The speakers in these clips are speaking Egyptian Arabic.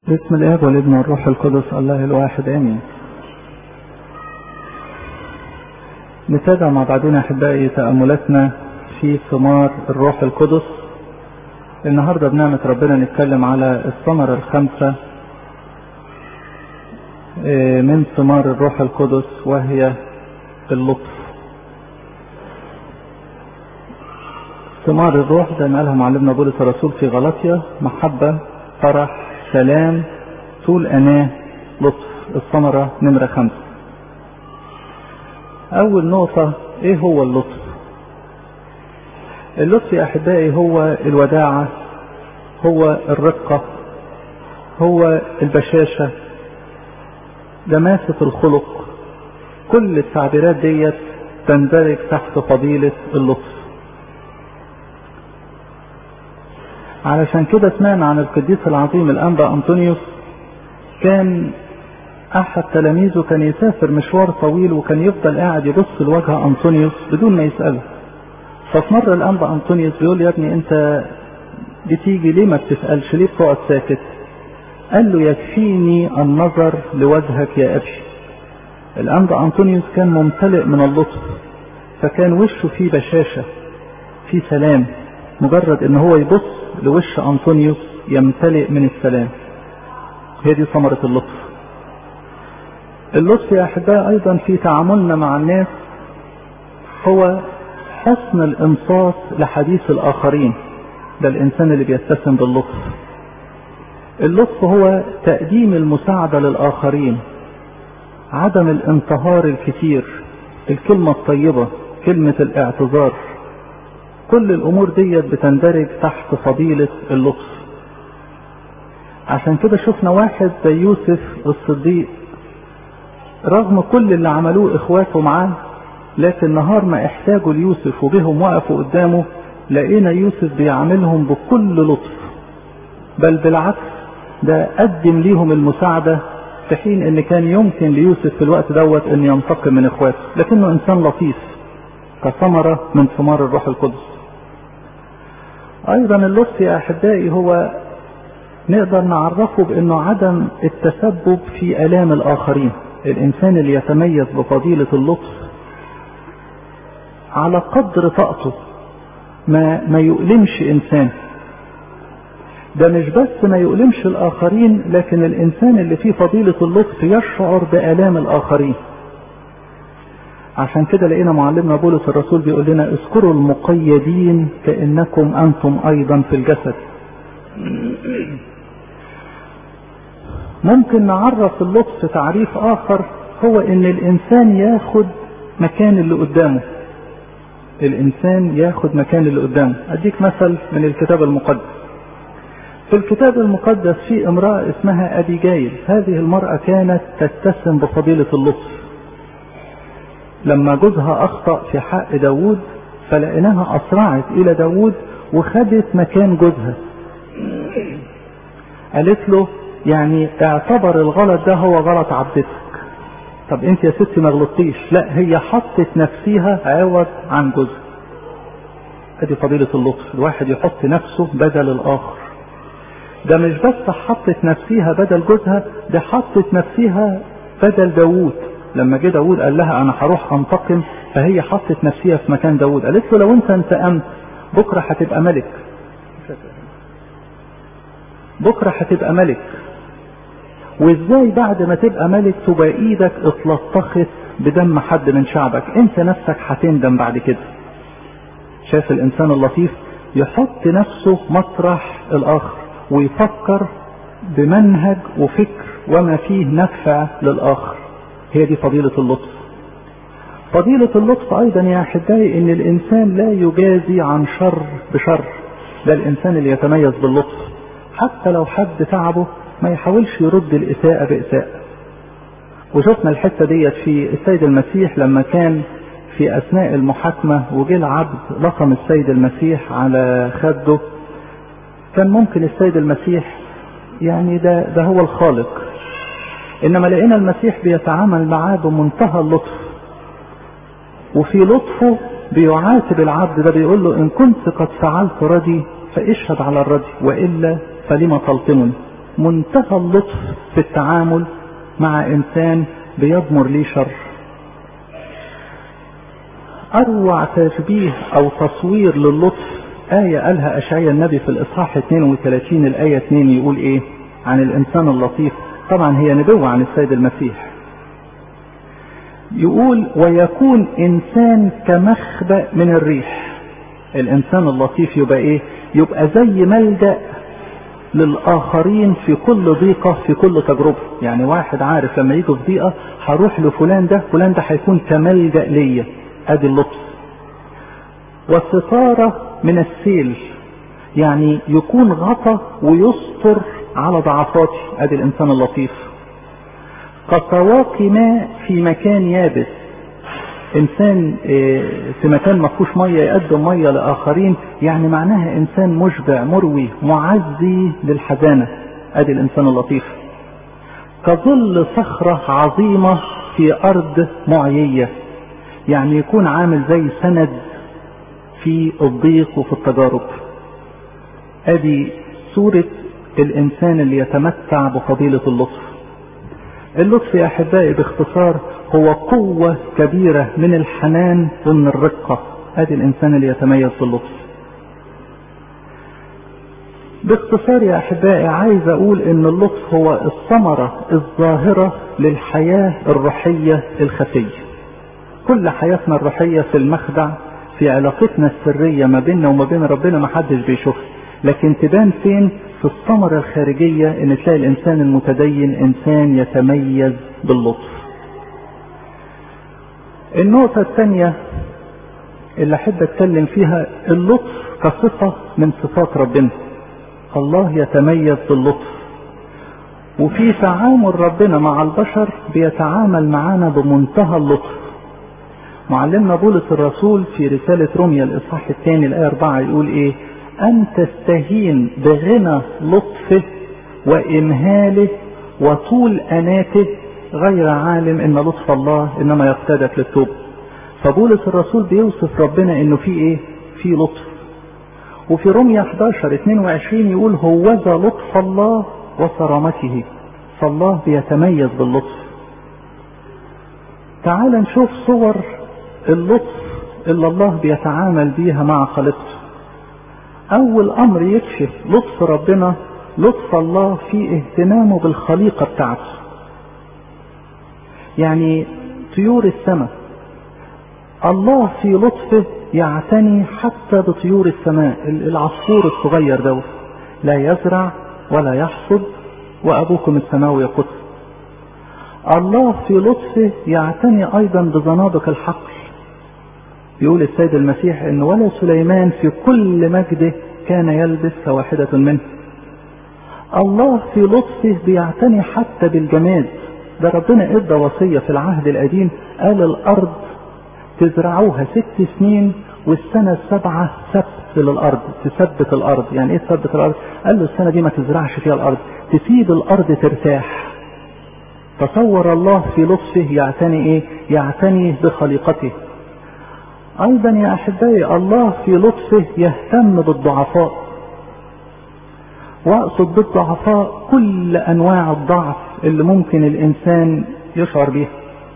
باسم الاب والابن والروح القدس الله الواحد امين نتابع مع بعضنا احبائي تاملاتنا في ثمار الروح القدس النهارده بنعمه ربنا نتكلم على الثمره الخمسه من ثمار الروح القدس وهي اللطف ثمار الروح زي ما قالها معلمنا بولس الرسول في غلطيا محبه فرح سلام طول أناه لطف الثمرة نمرة خمسة أول نقطة إيه هو اللطف اللطف يا أحبائي هو الوداعة هو الرقة هو البشاشة دماسة الخلق كل التعبيرات ديت تندرج تحت فضيلة اللطف علشان كده سمعنا عن القديس العظيم الأنبا أنطونيوس كان أحد تلاميذه كان يسافر مشوار طويل وكان يفضل قاعد يبص لوجه أنطونيوس بدون ما يسأله ففي مرة الأنبا أنطونيوس بيقول يا ابني أنت بتيجي ليه ما بتسألش ليه بتقعد ساكت قال له يكفيني النظر لوجهك يا أبي الأنبا أنطونيوس كان ممتلئ من اللطف فكان وشه فيه بشاشة فيه سلام مجرد ان هو يبص لوش انطونيوس يمتلئ من السلام هي دي ثمرة اللطف اللطف يا احبائي ايضا في تعاملنا مع الناس هو حسن الانصات لحديث الاخرين ده الانسان اللي بيتسم باللطف اللطف هو تقديم المساعدة للاخرين عدم الانتهار الكثير الكلمة الطيبة كلمة الاعتذار كل الامور ديت بتندرج تحت فضيلة اللطف عشان كده شفنا واحد زي يوسف الصديق رغم كل اللي عملوه اخواته معاه لكن نهار ما احتاجوا ليوسف وبهم وقفوا قدامه لقينا يوسف بيعاملهم بكل لطف بل بالعكس ده قدم ليهم المساعدة في حين ان كان يمكن ليوسف في الوقت دوت ان ينتقم من اخواته لكنه انسان لطيف كثمرة من ثمار الروح القدس ايضا اللطف يا احبائي هو نقدر نعرفه بانه عدم التسبب في الام الاخرين الانسان اللي يتميز بفضيلة اللطف على قدر طاقته ما ما يؤلمش انسان ده مش بس ما يؤلمش الاخرين لكن الانسان اللي فيه فضيلة اللطف يشعر بالام الاخرين عشان كده لقينا معلمنا بولس الرسول بيقول لنا اذكروا المقيدين كانكم انتم ايضا في الجسد ممكن نعرف اللطف تعريف اخر هو ان الانسان ياخد مكان اللي قدامه الانسان ياخد مكان اللي قدامه اديك مثل من الكتاب المقدس في الكتاب المقدس في امرأة اسمها ابي جايل هذه المرأة كانت تتسم بفضيلة اللطف لما جوزها اخطأ في حق داود فلقيناها اسرعت الى داود وخدت مكان جوزها قالت له يعني اعتبر الغلط ده هو غلط عبدتك طب انت يا ستي ما غلطتيش لا هي حطت نفسها عوض عن جوزها ادي فضيلة اللطف الواحد يحط نفسه بدل الاخر ده مش بس حطت نفسها بدل جوزها ده حطت نفسها بدل داوود لما جه داوود قال لها انا هروح انتقم فهي حطت نفسها في مكان داوود قالت له لو انت انتقمت بكره هتبقى ملك بكره هتبقى ملك وازاي بعد ما تبقى ملك تبقى ايدك اتلطخت بدم حد من شعبك انت نفسك هتندم بعد كده شايف الانسان اللطيف يحط نفسه مطرح الاخر ويفكر بمنهج وفكر وما فيه نفع للاخر هي دي فضيلة اللطف فضيلة اللطف ايضا يا احبائي ان الانسان لا يجازي عن شر بشر ده الانسان اللي يتميز باللطف حتى لو حد تعبه ما يحاولش يرد الاساءة باساءة وشفنا الحتة ديت في السيد المسيح لما كان في اثناء المحاكمة وجه العبد لقم السيد المسيح على خده كان ممكن السيد المسيح يعني ده ده هو الخالق انما لقينا المسيح بيتعامل معاه بمنتهى اللطف وفي لطفه بيعاتب العبد ده بيقول له ان كنت قد فعلت ردي فاشهد على الردي والا فلما تلطمني منتهى اللطف في التعامل مع انسان بيضمر ليه شر اروع تشبيه او تصوير للطف آية قالها أشعيا النبي في الإصحاح 32 الآية 2 يقول إيه عن الإنسان اللطيف طبعا هي نبوة عن السيد المسيح يقول ويكون إنسان كمخبأ من الريح الإنسان اللطيف يبقى إيه يبقى زي ملجأ للآخرين في كل ضيقة في كل تجربة يعني واحد عارف لما يجي في ضيقة هروح لفلان ده فلان ده هيكون كملجأ ليا ادي اللطف وستارة من السيل يعني يكون غطى ويستر على ضعفاتي ادي الانسان اللطيف كسواقي ماء في مكان يابس انسان في مكان ما فيهوش ميه يقدم ميه لاخرين يعني معناها انسان مشبع مروي معزي للحزانه ادي الانسان اللطيف كظل صخره عظيمه في ارض معييه يعني يكون عامل زي سند في الضيق وفي التجارب ادي صورة الانسان اللي يتمتع بفضيلة اللطف اللطف يا احبائي باختصار هو قوة كبيرة من الحنان ومن الرقة ادي الانسان اللي يتميز باللطف باختصار يا احبائي عايز اقول ان اللطف هو الثمرة الظاهرة للحياة الروحية الخفية كل حياتنا الروحية في المخدع في علاقتنا السرية ما بيننا وما بين ربنا ما حدش بيشوفها لكن تبان فين في الثمرة الخارجية ان تلاقي الانسان المتدين انسان يتميز باللطف النقطة الثانية اللي احب اتكلم فيها اللطف كصفة من صفات ربنا الله يتميز باللطف وفي تعامل ربنا مع البشر بيتعامل معانا بمنتهى اللطف معلمنا بولس الرسول في رسالة روميا الإصحاح الثاني الآية 4 يقول إيه؟ أن تستهين بغنى لطفه وإمهاله وطول أناته غير عالم إن لطف الله إنما يقتادك للتوبة. فبولس الرسول بيوصف ربنا إنه في إيه؟ في لطف. وفي روميا 11 22 يقول هوذا لطف الله وصرامته. فالله بيتميز باللطف. تعال نشوف صور اللطف اللي الله بيتعامل بيها مع خليقته اول امر يكشف لطف ربنا لطف الله في اهتمامه بالخليقه بتاعته يعني طيور السماء الله في لطفه يعتني حتى بطيور السماء العصفور الصغير دوت لا يزرع ولا يحصد وابوكم السماوي يقص الله في لطفه يعتني ايضا بزنابق الحقل يقول السيد المسيح ان ولا سليمان في كل مجده كان يلبس كواحدة منه الله في لطفه بيعتني حتى بالجماد ده ربنا ادى وصية في العهد القديم قال الارض تزرعوها ست سنين والسنة السبعة سبت للأرض تثبت الأرض يعني إيه تثبت الأرض؟ قال له السنة دي ما تزرعش فيها الأرض تسيب الأرض ترتاح تصور الله في لطفه يعتني إيه؟ يعتني بخليقته ايضا يا احبائي الله في لطفه يهتم بالضعفاء واقصد بالضعفاء كل انواع الضعف اللي ممكن الانسان يشعر بيها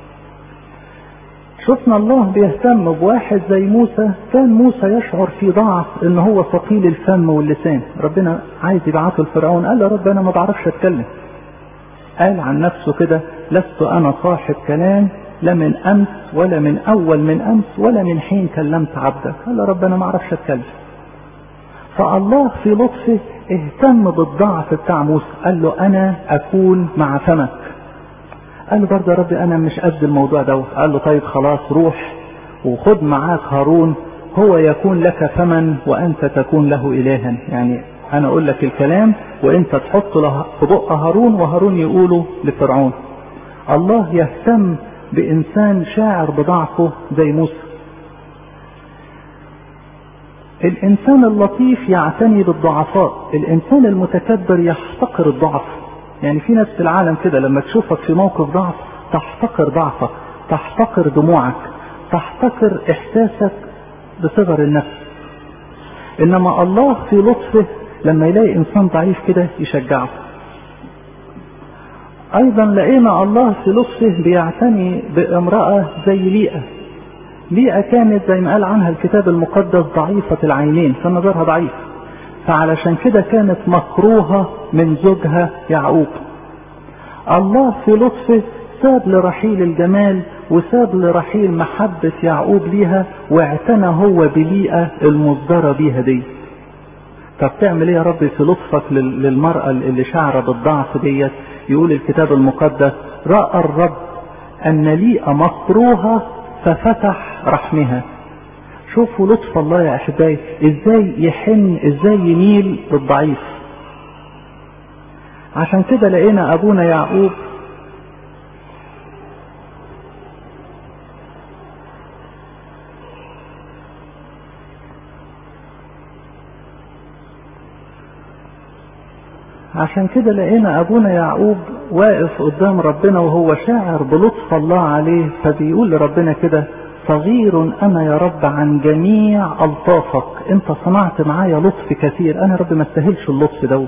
شفنا الله بيهتم بواحد زي موسى كان موسى يشعر في ضعف ان هو ثقيل الفم واللسان ربنا عايز يبعثه لفرعون قال له رب انا ما بعرفش اتكلم قال عن نفسه كده لست انا صاحب كلام لا من امس ولا من اول من امس ولا من حين كلمت عبدك قال رب انا ما اعرفش اتكلم فالله في لطفه اهتم بالضعف بتاع موسى قال له انا اكون مع فمك قال له برضه يا رب انا مش قد الموضوع دوت قال له طيب خلاص روح وخد معاك هارون هو يكون لك فما وانت تكون له الها يعني انا اقول لك الكلام وانت تحط له في بق هارون وهارون يقوله لفرعون الله يهتم بإنسان شاعر بضعفه زي موسى الإنسان اللطيف يعتني بالضعفاء الإنسان المتكبر يحتقر الضعف يعني في ناس في العالم كده لما تشوفك في موقف ضعف تحتقر ضعفك تحتقر دموعك تحتقر إحساسك بصغر النفس إنما الله في لطفه لما يلاقي إنسان ضعيف كده يشجعه ايضا لقينا الله في لطفه بيعتني بامرأة زي ليئة ليئة كانت زي ما قال عنها الكتاب المقدس ضعيفة العينين كان نظرها ضعيف فعلشان كده كانت مكروهة من زوجها يعقوب الله في لطفه ساب لرحيل الجمال وساب لرحيل محبة يعقوب ليها واعتنى هو بليئة المصدرة بيها دي طب تعمل ايه يا رب في لطفك للمرأة اللي شعر بالضعف ديت يقول الكتاب المقدس رأى الرب أن ليئة مكروهة ففتح رحمها شوفوا لطف الله يا أحبائي إزاي يحن إزاي يميل للضعيف عشان كده لقينا أبونا يعقوب عشان كده لقينا ابونا يعقوب واقف قدام ربنا وهو شاعر بلطف الله عليه فبيقول لربنا كده صغير انا يا رب عن جميع الطافك انت صنعت معايا لطف كثير انا يا رب ما استاهلش اللطف دوت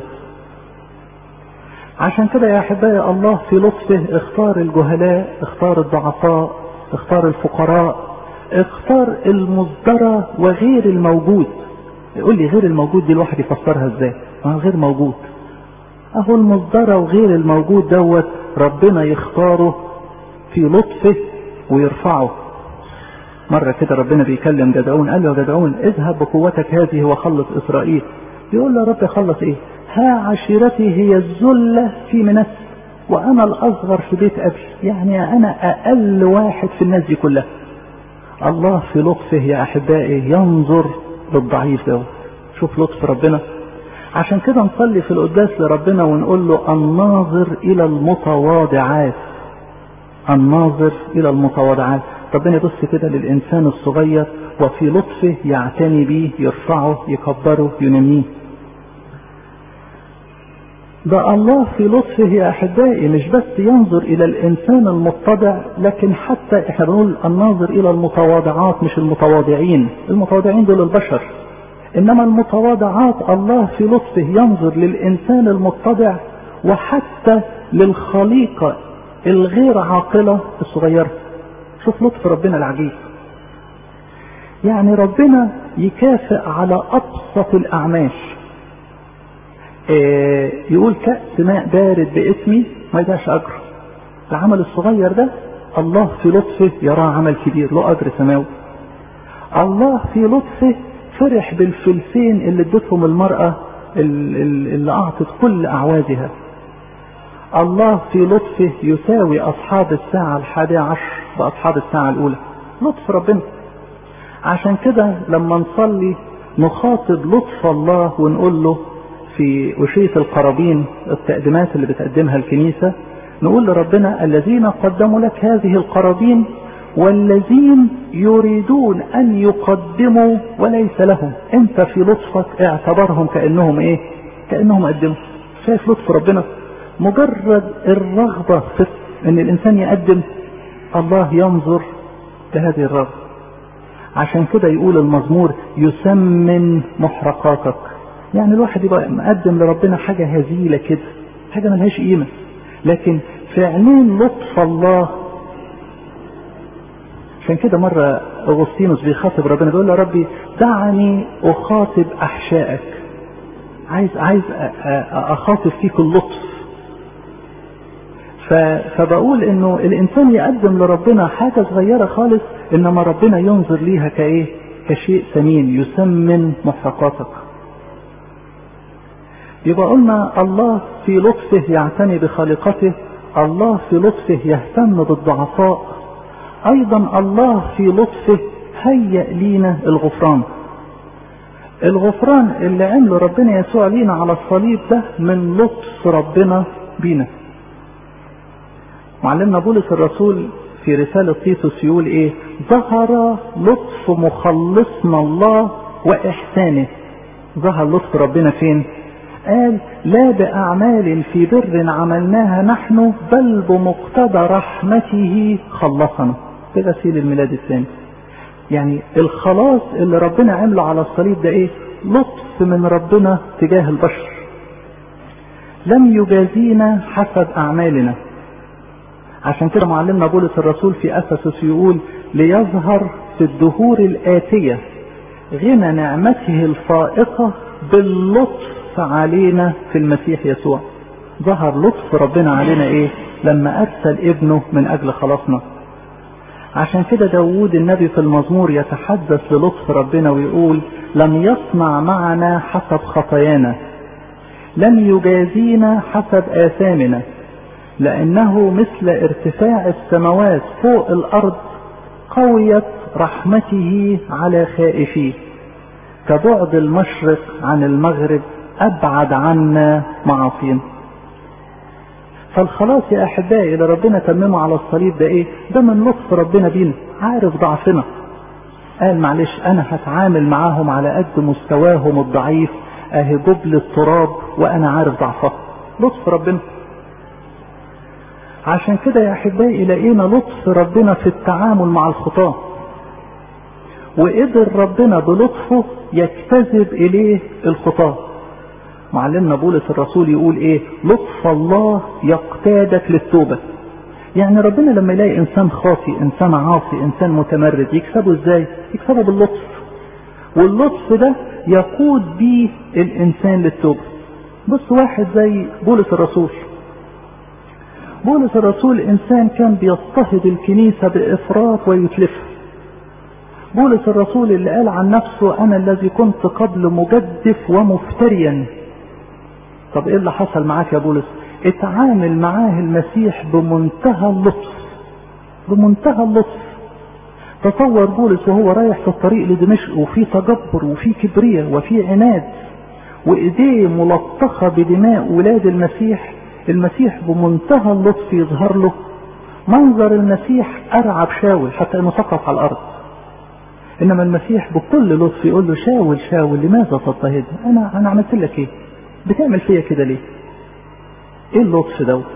عشان كده يا احبائي الله في لطفه اختار الجهلاء اختار الضعفاء اختار الفقراء اختار المصدرة وغير الموجود يقول لي غير الموجود دي الواحد يفسرها ازاي ما غير موجود اهو المصدرة وغير الموجود دوت ربنا يختاره في لطفه ويرفعه مرة كده ربنا بيكلم جدعون قال له يا جدعون اذهب بقوتك هذه وخلص اسرائيل يقول له يا رب خلص ايه ها عشيرتي هي الذلة في منس وانا الاصغر في بيت ابي يعني انا اقل واحد في الناس دي كلها الله في لطفه يا احبائي ينظر للضعيف دوت شوف لطف ربنا عشان كده نصلي في القداس لربنا ونقول له الناظر الى المتواضعات الناظر الى المتواضعات ربنا يبص كده للانسان الصغير وفي لطفه يعتني بيه يرفعه يكبره ينميه ده الله في لطفه يا احبائي مش بس ينظر الى الانسان المتضع لكن حتى احنا بنقول الناظر الى المتواضعات مش المتواضعين المتواضعين دول البشر انما المتواضعات الله في لطفه ينظر للانسان المتضع وحتى للخليقة الغير عاقلة الصغيرة شوف لطف ربنا العجيب يعني ربنا يكافئ على ابسط الاعمال إيه يقول كأس ماء بارد باسمي ما يدعش اجر العمل الصغير ده الله في لطفه يراه عمل كبير له اجر سماوي الله في لطفه فرح بالفلسين اللي ادتهم المرأة اللي اعطت كل اعوازها الله في لطفه يساوي اصحاب الساعة الحادية عشر باصحاب الساعة الاولى لطف ربنا عشان كده لما نصلي نخاطب لطف الله ونقول له في وشية القرابين التقديمات اللي بتقدمها الكنيسة نقول لربنا الذين قدموا لك هذه القرابين والذين يريدون ان يقدموا وليس لهم انت في لطفك اعتبرهم كانهم ايه كانهم قدموا شايف لطف ربنا مجرد الرغبة في ان الانسان يقدم الله ينظر لهذه الرغبة عشان كده يقول المزمور يسمن محرقاتك يعني الواحد يبقى مقدم لربنا حاجة هزيلة كده حاجة ملهاش قيمة لكن في عينين لطف الله عشان كده مرة أغسطينوس بيخاطب ربنا بيقول له يا ربي دعني أخاطب أحشائك عايز عايز أخاطب فيك اللطف فبقول انه الانسان يقدم لربنا حاجة صغيرة خالص انما ربنا ينظر ليها كايه كشيء ثمين يسمن محرقاتك يبقى قلنا الله في لطفه يعتني بخالقته الله في لطفه يهتم بالضعفاء ايضا الله في لطفه هيأ لينا الغفران الغفران اللي عمله ربنا يسوع لينا على الصليب ده من لطف ربنا بينا معلمنا بولس الرسول في رسالة تيتوس يقول ايه ظهر لطف مخلصنا الله واحسانه ظهر لطف ربنا فين قال لا بأعمال في بر عملناها نحن بل بمقتضى رحمته خلصنا في غسيل الميلاد الثاني يعني الخلاص اللي ربنا عمله على الصليب ده ايه لطف من ربنا تجاه البشر لم يجازينا حسب اعمالنا عشان كده معلمنا بولس الرسول في افسس يقول ليظهر في الدهور الاتيه غنى نعمته الفائقه باللطف علينا في المسيح يسوع ظهر لطف ربنا علينا ايه لما ارسل ابنه من اجل خلاصنا عشان كده داوود النبي في المزمور يتحدث للطف ربنا ويقول لم يصنع معنا حسب خطايانا لم يجازينا حسب آثامنا لأنه مثل ارتفاع السماوات فوق الأرض قويت رحمته على خائفيه كبعد المشرق عن المغرب أبعد عنا معاصينا فالخلاص يا أحبائي اللي ربنا تممه على الصليب ده إيه؟ ده من لطف ربنا بينا عارف ضعفنا قال معلش أنا هتعامل معاهم على قد مستواهم الضعيف أهي جبل التراب وأنا عارف ضعفها لطف ربنا عشان كده يا أحبائي لقينا لطف ربنا في التعامل مع الخطاة وقدر ربنا بلطفه يجتذب إليه الخطاة معلمنا بولس الرسول يقول ايه لطف الله يقتادك للتوبة يعني ربنا لما يلاقي انسان خاطي انسان عاصي انسان متمرد يكسبه ازاي يكسبه باللطف واللطف ده يقود بيه الانسان للتوبة بص واحد زي بولس الرسول بولس الرسول انسان كان بيضطهد الكنيسة بافراط ويتلفها بولس الرسول اللي قال عن نفسه انا الذي كنت قبل مجدف ومفتريا طب ايه اللي حصل معاك يا بولس اتعامل معاه المسيح بمنتهى اللطف بمنتهى اللطف تصور بولس وهو رايح في الطريق لدمشق وفي تجبر وفي كبرية وفي عناد وايديه ملطخة بدماء ولاد المسيح المسيح بمنتهى اللطف يظهر له منظر المسيح ارعب شاول حتى انه سقط على الارض انما المسيح بكل لطف يقول له شاول شاول لماذا تضطهدني انا انا عملت لك ايه بتعمل فيا كده ليه ايه اللطف دوت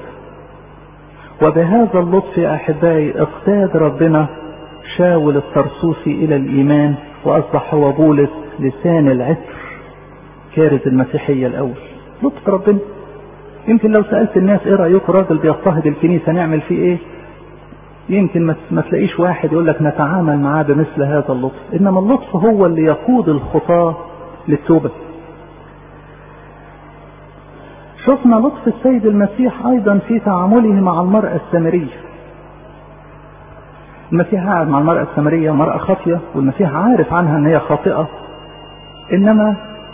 وبهذا اللطف يا احبائي اقتاد ربنا شاول الطرسوسي الى الايمان واصبح هو بولس لسان العطر كارث المسيحيه الاول لطف ربنا يمكن لو سالت الناس ايه رايكم راجل بيضطهد الكنيسه نعمل فيه ايه يمكن ما تلاقيش واحد يقول لك نتعامل معاه بمثل هذا اللطف انما اللطف هو اللي يقود الخطاه للتوبه شفنا لطف السيد المسيح ايضا في تعامله مع المرأة السامرية المسيح قاعد مع المرأة السامرية مرأة خاطية والمسيح عارف عنها ان هي خاطئة انما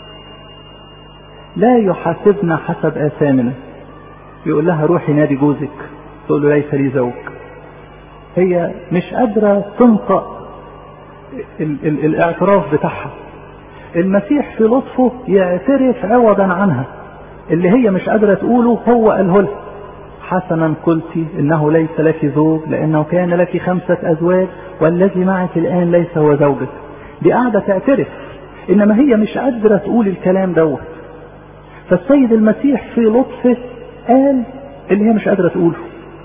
لا يحاسبنا حسب اثامنا يقول لها روحي نادي جوزك تقول له ليس لي زوج هي مش قادرة تنطق ال ال الاعتراف بتاعها المسيح في لطفه يعترف عوضا عنها اللي هي مش قادرة تقوله هو قاله لها حسنا قلت انه ليس لك زوج لانه كان لك خمسة ازواج والذي معك الان ليس هو زوجك دي قاعدة تعترف انما هي مش قادرة تقول الكلام دوت فالسيد المسيح في لطفه قال اللي هي مش قادرة تقوله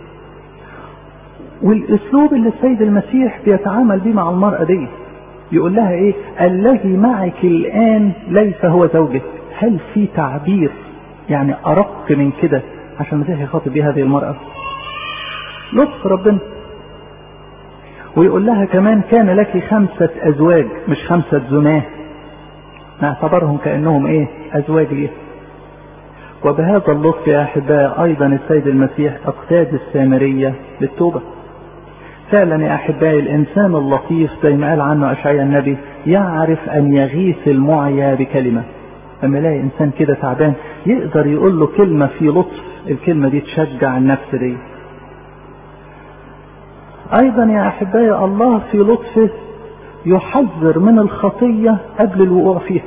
والاسلوب اللي السيد المسيح بيتعامل بيه مع المرأة دي يقول لها ايه الذي معك الان ليس هو زوجك هل في تعبير يعني ارق من كده عشان المسيح يخاطب بيه هذه المرأة لطف ربنا ويقول لها كمان كان لك خمسة ازواج مش خمسة زناه نعتبرهم كأنهم ايه ازواج ليه وبهذا اللطف يا احباء ايضا السيد المسيح اقتاد السامرية للتوبة فعلا يا احبائي الانسان اللطيف زي ما قال عنه اشعياء النبي يعرف ان يغيث المعيا بكلمه لما يلاقي انسان كده تعبان يقدر يقول له كلمه في لطف الكلمه دي تشجع النفس دي ايضا يا احبائي الله في لطفه يحذر من الخطيه قبل الوقوع فيها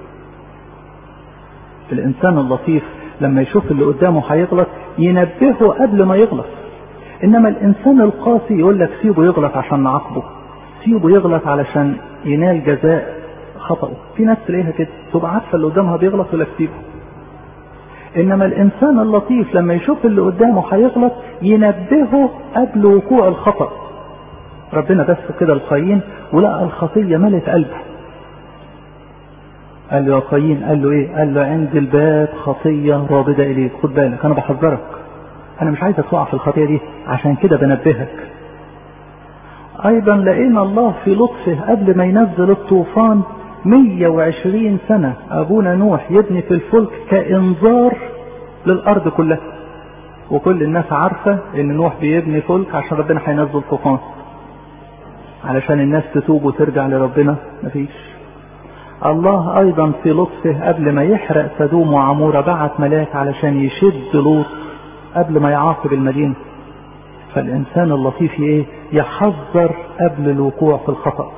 الانسان اللطيف لما يشوف اللي قدامه هيغلط ينبهه قبل ما يغلط انما الانسان القاسي يقول لك سيبه يغلط عشان نعاقبه سيبه يغلط علشان ينال جزاء خطأه في ناس تلاقيها كده تبقى عارفه اللي قدامها بيغلط ولا سيبه انما الانسان اللطيف لما يشوف اللي قدامه هيغلط ينبهه قبل وقوع الخطأ ربنا بس كده القايين ولقى الخطيه ملت قلبه قال له يا قايين قال له ايه قال له عند الباب خطيه رابضه اليك خد بالك انا بحذرك انا مش عايزك تقع في الخطيه دي عشان كده بنبهك ايضا لقينا الله في لطفه قبل ما ينزل الطوفان 120 سنة ابونا نوح يبني في الفلك كانذار للارض كلها وكل الناس عارفة ان نوح بيبني فلك عشان ربنا هينزل طوفان علشان الناس تتوب وترجع لربنا مفيش الله ايضا في لطفه قبل ما يحرق سدوم وعمورة بعت ملاك علشان يشد لوط قبل ما يعاقب المدينة فالانسان اللطيف ايه يحذر قبل الوقوع في الخطأ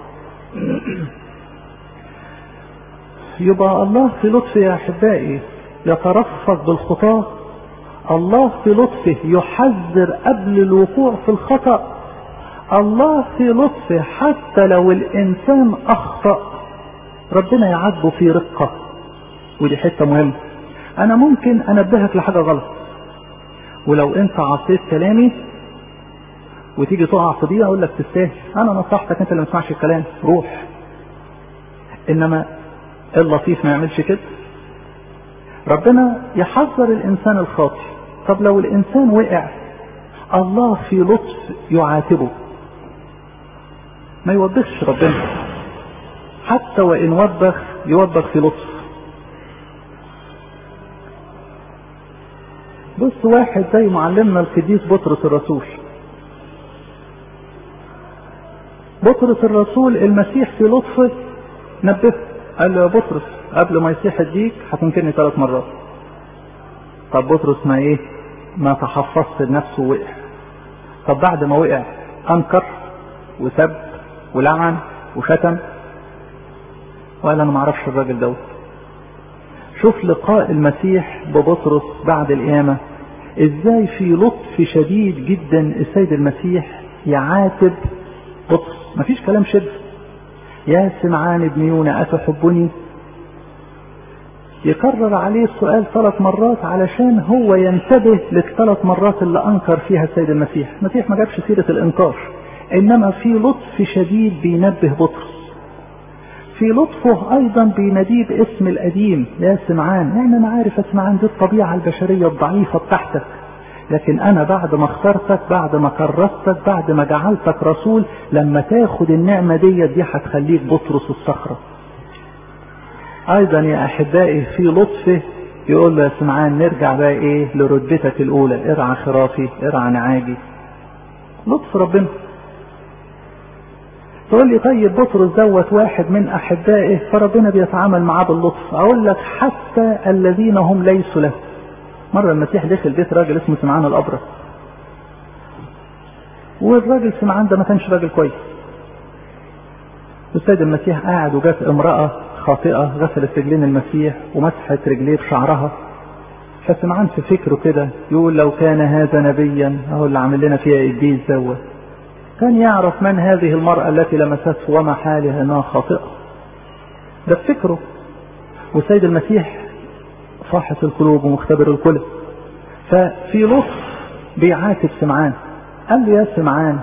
يبقى الله في لطفه يا احبائي يترفق بالخطاه الله في لطفه يحذر قبل الوقوع في الخطأ الله في لطفه حتى لو الإنسان أخطأ ربنا يعاتبه في رقة ودي حتة مهمة أنا ممكن أنبهك لحاجة غلط ولو أنت عصيت كلامي وتيجي تقع في دي أقول لك تستاهل أنا نصحتك أنت اللي ما تسمعش الكلام روح إنما اللطيف ما يعملش كده ربنا يحذر الإنسان الخاطئ طب لو الإنسان وقع الله في لطف يعاتبه ما يوبخش ربنا حتى وإن وبخ يوبخ في لطف بص واحد زي معلمنا القديس بطرس الرسول بطرس الرسول المسيح في لطفه نبهه قال له يا بطرس قبل ما يصيح الديك هتنكرني ثلاث مرات طب بطرس ما ايه ما تحفظت لنفسه وقع طب بعد ما وقع انكر وسب ولعن وشتم وقال انا ما اعرفش الراجل دوت شوف لقاء المسيح ببطرس بعد القيامة ازاي في لطف شديد جدا السيد المسيح يعاتب بطرس مفيش كلام شد يا سمعان ابن يونا أتحبني يكرر عليه السؤال ثلاث مرات علشان هو ينتبه للثلاث مرات اللي انكر فيها السيد المسيح المسيح ما جابش سيرة الانكار انما في لطف شديد بينبه بطرس في لطفه ايضا بيناديه باسم القديم يا سمعان يعني انا عارف يا سمعان دي الطبيعة البشرية الضعيفة بتاعتك لكن انا بعد ما اخترتك بعد ما كرستك بعد ما جعلتك رسول لما تاخد النعمة ديت دي هتخليك بطرس الصخرة ايضا يا احبائي في لطفه يقول له يا سمعان نرجع بقى ايه لرتبتك الاولى ارعى خرافي ارعى نعاجي لطف ربنا تقول لي طيب بطرس دوت واحد من احبائه فربنا بيتعامل معاه باللطف اقول لك حتى الذين هم ليسوا له مرة المسيح دخل بيت راجل اسمه سمعان الابرص والراجل سمعان ده ما كانش راجل كويس السيد المسيح قاعد وجات امرأة خاطئة غسلت رجلين المسيح ومسحت رجليه بشعرها فسمعان في فكره كده يقول لو كان هذا نبيا اهو اللي عامل لنا فيها ابليس دوت كان يعرف من هذه المرأة التي لمسته وما حالها انها خاطئة ده بفكره والسيد المسيح فاحص القلوب ومختبر القلوب ففي لطف بيعاتب سمعان قال له يا سمعان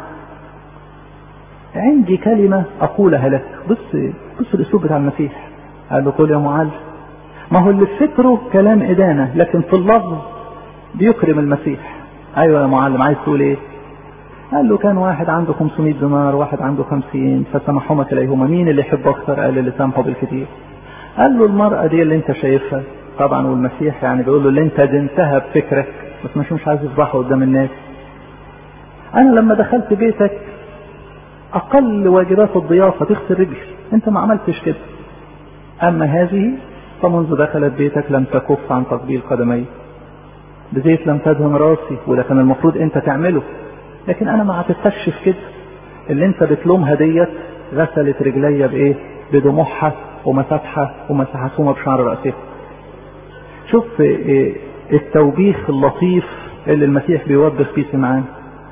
عندي كلمة أقولها لك بص بص الأسلوب بتاع المسيح قال له قول يا معلم ما هو اللي في فكره كلام إدانة لكن في اللفظ بيكرم المسيح أيوة يا معلم عايز تقول إيه قال له كان واحد عنده 500 دينار واحد عنده 50 فسمحهما كليهما مين اللي يحب أكثر قال اللي سامحه بالكثير قال له المرأة دي اللي أنت شايفها طبعا والمسيح يعني بيقول له اللي أنت دنتها بفكرك بس مش مش عايز يفضحه قدام الناس أنا لما دخلت بيتك أقل واجبات الضيافة تغسل رجلي أنت ما عملتش كده أما هذه فمنذ دخلت بيتك لم تكف عن تقبيل قدمي بزيت لم تدهن راسي وده كان المفروض أنت تعمله لكن أنا ما عتبتكش في كده اللي أنت بتلومها ديت غسلت رجلي بإيه؟ بدموعها ومسحها ومسحتهما بشعر رأسها شوف إيه التوبيخ اللطيف اللي المسيح بيوبخ فيه سمعان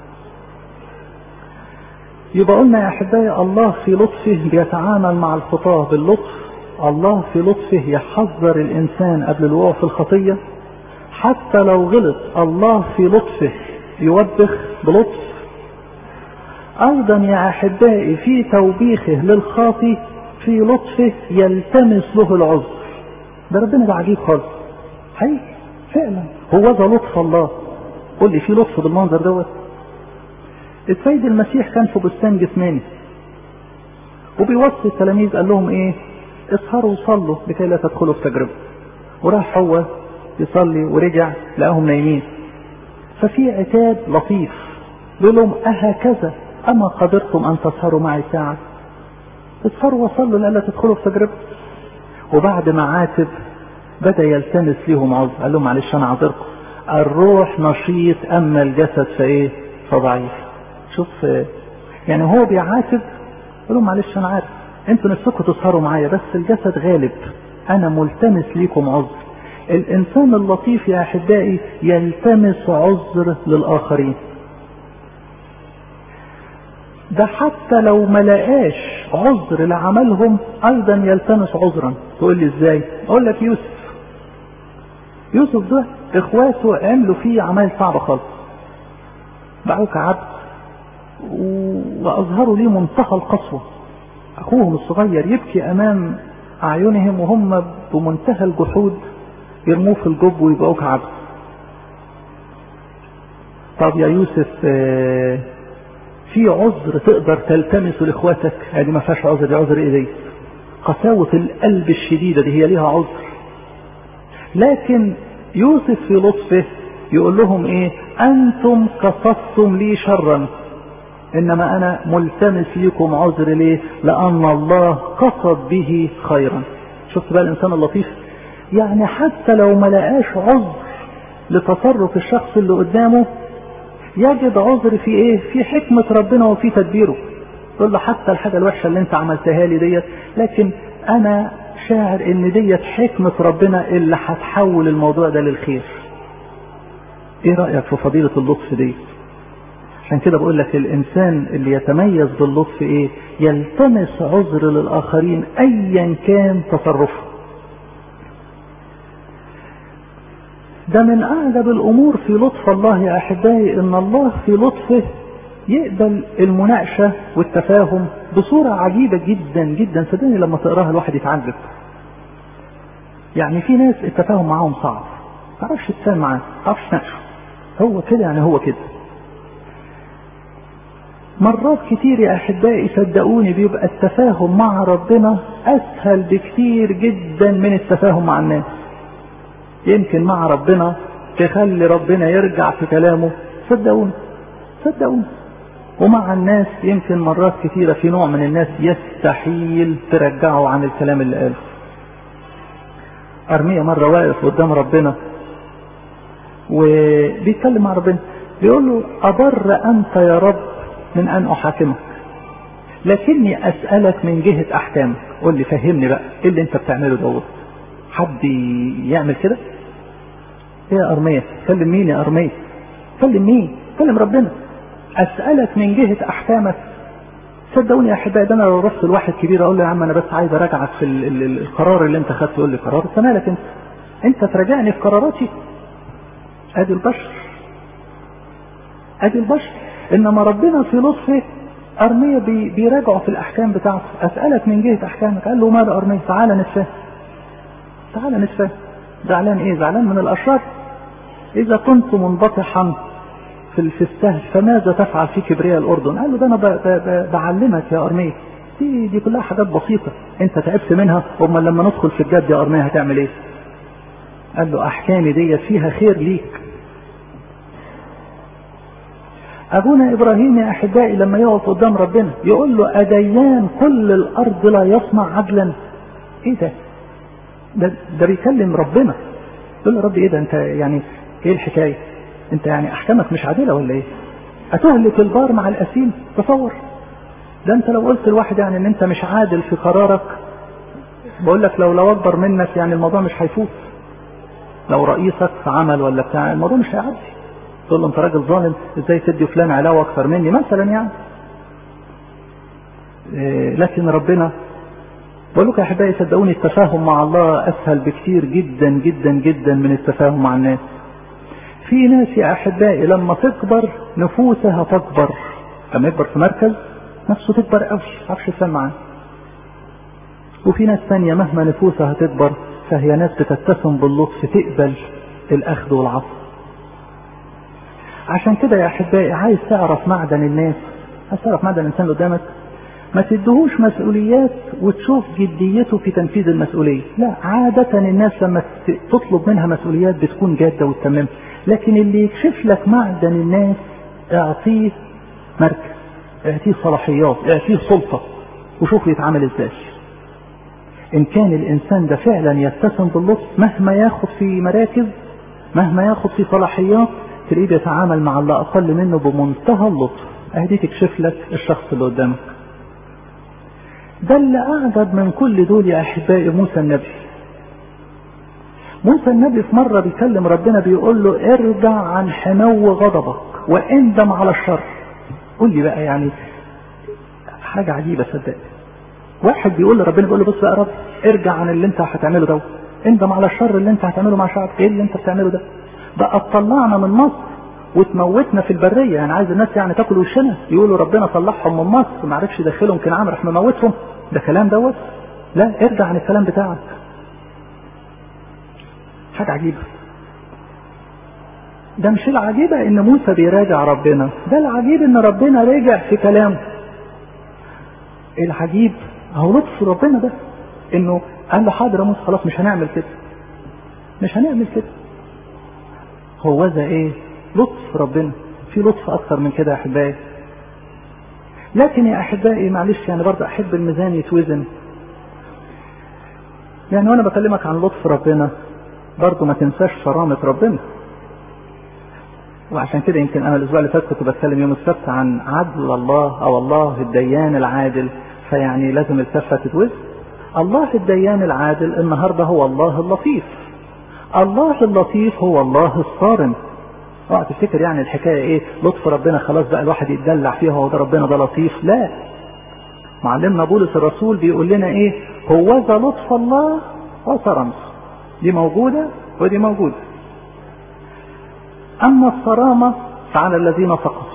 يبقى قلنا يا احبائي الله في لطفه بيتعامل مع الخطاه باللطف الله في لطفه يحذر الانسان قبل الوقوع في الخطيه حتى لو غلط الله في لطفه يوبخ بلطف ايضا يا احبائي في توبيخه للخاطي في لطفه يلتمس له العذر ده ربنا ده عجيب خالص حقيقي فعلا هو ده لطف الله قول لي في لطف بالمنظر دوت السيد المسيح كان في بستان جسماني وبيوصي التلاميذ قال لهم ايه اسهروا وصلوا لكي لا تدخلوا في تجربه وراح هو يصلي ورجع لقاهم نايمين ففي عتاب لطيف بيقول لهم أهكذا أما قدرتم أن تسهروا معي ساعة اسهروا وصلوا لألا تدخلوا في تجربة وبعد ما عاتب بدأ يلتمس ليهم عذر قال لهم معلش أنا عذركم الروح نشيط أما الجسد فإيه فضعيف شوف يعني هو بيعاتب قال لهم معلش أنا عارف انتوا نفسكم تسهروا معايا بس الجسد غالب أنا ملتمس ليكم عذر الإنسان اللطيف يا أحبائي يلتمس عذر للآخرين ده حتى لو ما لقاش عذر لعملهم ايضا يلتمس عذرا تقول لي ازاي اقول لك يوسف يوسف ده اخواته عملوا فيه عمال صعبة خالص باعوه كعبد واظهروا ليه منتهى القسوة اخوهم الصغير يبكي امام اعينهم وهم بمنتهى الجحود يرموه في الجب ويبقوا كعبد طب يا يوسف آه في عذر تقدر تلتمسه لاخواتك يعني ما فيهاش عذر دي عذر ايه دي قساوة القلب الشديدة دي هي ليها عذر لكن يوسف في لطفه يقول لهم ايه انتم قصدتم لي شرا انما انا ملتمس لكم عذر ليه لان الله قصد به خيرا شفت بقى الانسان اللطيف يعني حتى لو ما لقاش عذر لتصرف الشخص اللي قدامه يجد عذر في ايه في حكمة ربنا وفي تدبيره يقول له حتى الحاجة الوحشة اللي انت عملتها لي ديت لكن انا شاعر ان ديت حكمة ربنا اللي هتحول الموضوع ده للخير ايه رأيك في فضيلة اللطف دي عشان كده بقول لك الانسان اللي يتميز باللطف ايه يلتمس عذر للاخرين ايا كان تصرفه ده من أعجب الأمور في لطف الله يا أحبائي إن الله في لطفه يقبل المناقشة والتفاهم بصورة عجيبة جدا جدا صدقني لما تقراها الواحد يتعجب يعني في ناس التفاهم معاهم صعب ما تعرفش تتفاهم معاه ما تعرفش تناقشه هو كده يعني هو كده مرات كتير يا أحبائي صدقوني بيبقى التفاهم مع ربنا أسهل بكتير جدا من التفاهم مع الناس يمكن مع ربنا تخلي ربنا يرجع في كلامه صدقوني صدقوني ومع الناس يمكن مرات كثيرة في نوع من الناس يستحيل ترجعه عن الكلام اللي قاله أرمية مرة واقف قدام ربنا وبيتكلم مع ربنا بيقول له أبر أنت يا رب من أن أحاكمك لكني أسألك من جهة أحكامك قول لي فهمني بقى إيه اللي أنت بتعمله دوت حد يعمل كده ايه يا ارميه كلم مين يا ارميه كلم مين كلم ربنا اسالك من جهه احكامك صدقوني يا احبائي ده انا لو رحت لواحد كبير اقول له يا عم انا بس عايز اراجعك في ال ال ال القرار اللي انت خدته يقول لي قرار انت مالك انت انت تراجعني في قراراتي ادي البشر ادي البشر انما ربنا في لطفه ارميه بي بيراجعوا في الاحكام بتاعته اسالك من جهه احكامك قال له ماذا ارميه تعالى نتفاهم تعالى نتفاهم زعلان ايه زعلان من الاشرار اذا كنت منبطحا في في السهل فماذا تفعل في كبرياء الاردن قال له ده انا ب ب بعلمك يا ارميه دي دي كلها حاجات بسيطه انت تعبت منها امال لما ندخل في الجد يا ارميه هتعمل ايه قال له احكامي ديت فيها خير ليك ابونا ابراهيم يا احبائي لما يقف قدام ربنا يقول له اديان كل الارض لا يصنع عدلا ايه ده ده, ده بيكلم ربنا يقول له ربي ايه ده انت يعني ايه الحكايه انت يعني احكامك مش عادله ولا ايه اتهلك البار مع الاسيم تصور ده انت لو قلت لواحد يعني ان انت مش عادل في قرارك بقول لك لو لو اكبر منك يعني الموضوع مش هيفوت لو رئيسك في عمل ولا بتاع الموضوع مش هيعدي تقول له انت راجل ظالم ازاي تدي فلان علاوه اكثر مني مثلا يعني إيه لكن ربنا بقول لكم يا احبائي صدقوني التفاهم مع الله اسهل بكتير جدا جدا جدا من التفاهم مع الناس في ناس يا احبائي لما تكبر نفوسها تكبر لما يكبر في مركز نفسه تكبر قوي ما تعرفش تفهم معاه وفي ناس ثانيه مهما نفوسها تكبر فهي ناس بتتسم باللطف تقبل الاخذ والعطف عشان كده يا احبائي عايز تعرف معدن الناس عايز تعرف معدن الانسان اللي قدامك ما تدهوش مسؤوليات وتشوف جديته في تنفيذ المسؤولية لا عادة الناس لما تطلب منها مسؤوليات بتكون جادة وتمام لكن اللي يكشف لك معدن الناس اعطيه مركز اعطيه صلاحيات اعطيه سلطة وشوف يتعامل ازاي ان كان الانسان ده فعلا يتسم باللطف مهما ياخد في مراكز مهما ياخد في صلاحيات تلاقيه بيتعامل مع اللي اقل منه بمنتهى اللطف اهدي تكشف لك الشخص اللي قدامك ده اللي اعجب من كل دول يا احبائي موسى النبي موسى النبي في مرة بيكلم ربنا بيقول له ارجع عن حنو غضبك واندم على الشر قول لي بقى يعني حاجة عجيبة صدقني واحد بيقول لربنا بيقول له بص بقى يا رب ارجع عن اللي انت هتعمله ده اندم على الشر اللي انت هتعمله مع شعبك ايه اللي انت بتعمله ده بقى طلعنا من مصر وتموتنا في البرية يعني عايز الناس يعني تاكل وشنا يقولوا ربنا طلعهم من مصر ما عرفش يدخلهم كنعان راح مموتهم ده كلام دوت لا ارجع عن الكلام بتاعك حاجة عجيبة ده مش العجيبة ان موسى بيراجع ربنا ده العجيب ان ربنا رجع في كلامه العجيب هو لطف ربنا ده انه قال له حاضر يا موسى خلاص مش هنعمل كده مش هنعمل كده هو ذا ايه لطف ربنا في لطف اكتر من كده يا احبائي لكن يا احبائي معلش يعني برضه احب الميزان يتوزن يعني وانا بكلمك عن لطف ربنا برضه ما تنساش صرامة ربنا وعشان كده يمكن انا الاسبوع اللي فات كنت بتكلم يوم السبت عن عدل الله او الله الديان العادل فيعني لازم الكفه تتوزن الله الديان العادل النهارده هو الله اللطيف الله اللطيف هو الله الصارم اوعى تفتكر يعني الحكايه ايه لطف ربنا خلاص بقى الواحد يتدلع فيها هو ده ربنا ده لطيف لا معلمنا بولس الرسول بيقول لنا ايه هو ذا لطف الله وصرمته دي موجوده ودي موجوده اما الصرامه فعلى الذين سقطوا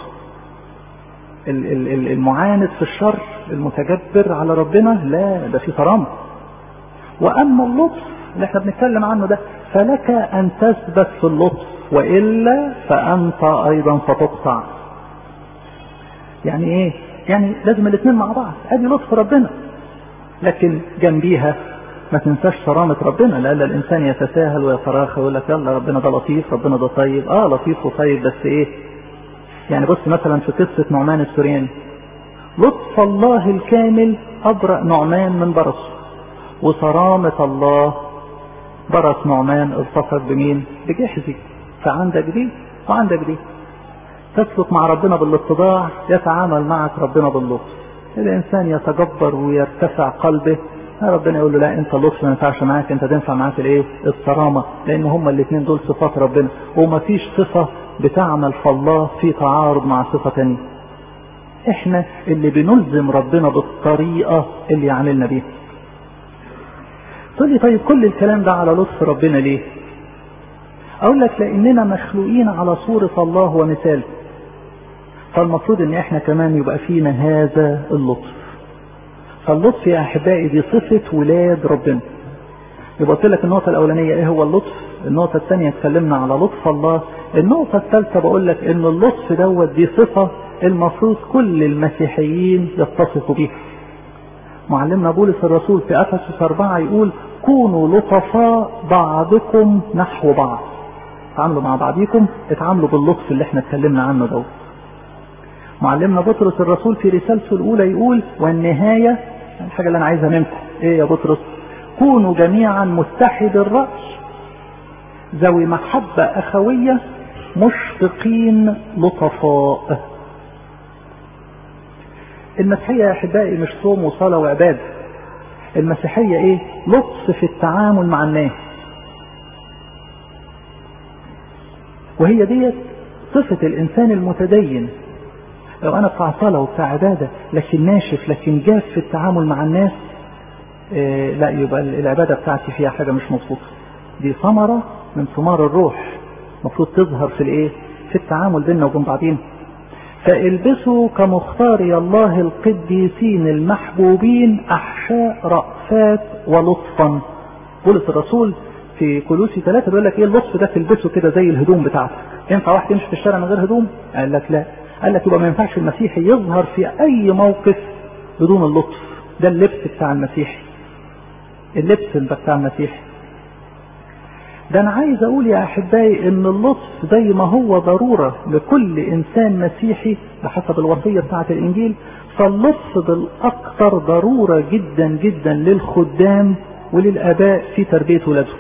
المعاند في الشر المتجبر على ربنا لا ده في صرامه واما اللطف اللي احنا بنتكلم عنه ده فلك ان تثبت في اللطف والا فانت ايضا ستقطع يعني ايه يعني لازم الاثنين مع بعض ادي لطف ربنا لكن جنبيها ما تنساش صرامة ربنا لأن الإنسان يتساهل ويتراخى ويقول لك يلا ربنا ده لطيف ربنا ده طيب اه لطيف وطيب بس ايه يعني بص مثلا في قصة نعمان السورياني لطف الله الكامل أبرأ نعمان من برصه وصرامة الله برص نعمان التصق بمين بجحزي فعندك دي وعندك دي تسلك مع ربنا بالاتضاع يتعامل معك ربنا باللطف الانسان يتجبر ويرتفع قلبه ربنا يقول له لا انت اللطف ما ينفعش معاك انت تنفع معاك الايه الصرامه لان هما الاثنين دول صفات ربنا وما فيش صفه بتعمل في الله في تعارض مع صفه ثانيه احنا اللي بنلزم ربنا بالطريقه اللي يعاملنا بيها تقول لي طيب كل الكلام ده على لطف ربنا ليه اقول لك لاننا مخلوقين على صورة الله ومثاله فالمفروض ان احنا كمان يبقى فينا هذا اللطف فاللطف يا احبائي دي صفة ولاد ربنا يبقى قلت لك النقطة الاولانية ايه هو اللطف النقطة الثانية اتكلمنا على لطف الله النقطة الثالثة بقول لك ان اللطف دوت دي صفة المفروض كل المسيحيين يتصفوا بيها معلمنا بولس الرسول في افسس اربعة يقول كونوا لطفاء بعضكم نحو بعض تعاملوا مع بعضيكم اتعاملوا باللطف اللي احنا اتكلمنا عنه دوت معلمنا بطرس الرسول في رسالته الاولى يقول والنهايه الحاجه اللي انا عايزها منكم ايه يا بطرس كونوا جميعا متحد الراس ذوي محبه اخويه مشفقين لطفاء المسيحيه يا احبائي مش صوم وصلاه وعباده المسيحيه ايه لطف في التعامل مع الناس وهي ديت صفة الإنسان المتدين لو أنا بتاع صلاة وبتاع عبادة لكن ناشف لكن جاف في التعامل مع الناس إيه لا يبقى العبادة بتاعتي فيها حاجة مش مظبوطة دي ثمرة من ثمار الروح المفروض تظهر في الإيه؟ في التعامل بيننا وبين بعضين فالبسوا كمختاري الله القديسين المحبوبين أحشاء رأفات ولطفا بولس الرسول في كولوسي ثلاثة بيقول لك ايه اللطف ده تلبسه كده زي الهدوم بتاعتك ينفع واحد يمشي في الشارع من غير هدوم قال لك لا قال لك يبقى ما ينفعش المسيحي يظهر في اي موقف بدون اللطف ده اللبس بتاع المسيحي اللبس بتاع المسيحي ده انا عايز اقول يا احبائي ان اللطف زي ما هو ضرورة لكل انسان مسيحي بحسب الوصية بتاعة الانجيل فاللطف بالاكثر ضرورة جدا جدا للخدام وللاباء في تربية ولادهم